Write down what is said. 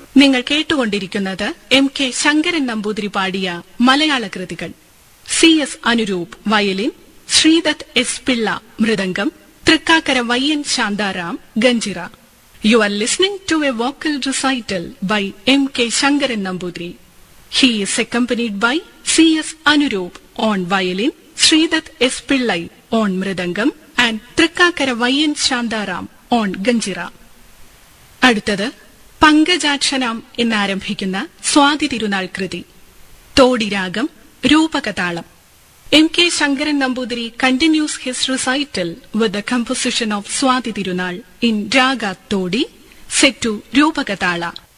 നിങ്ങൾ കേട്ടുകൊണ്ടിരിക്കുന്നത് M K Sankaran Namboothiri പാടിയ മലയാള കൃതികൾ C S Anuroop violin Sreedath S Pillai mridangam Thrikkakara Vayyan Santharam ganjira you are listening to a vocal recital by M K Sankaran Namboothiri he is accompanied by C S Anuroop on violin Sreedath S Pillai on mridangam and Thrikkakara Vayyan Santharam on ganjira അടുത്തത് പങ്കജാക്ഷനാം എന്നാരംഭിക്കുന്ന സ്വാതി തിരുനാൾ കൃതി തോടിരാഗം രൂപകതാളം M K Sankaran Namboothiri continues his recital with the composition of Swathi Thirunal in raga Todi set to രൂപകതാള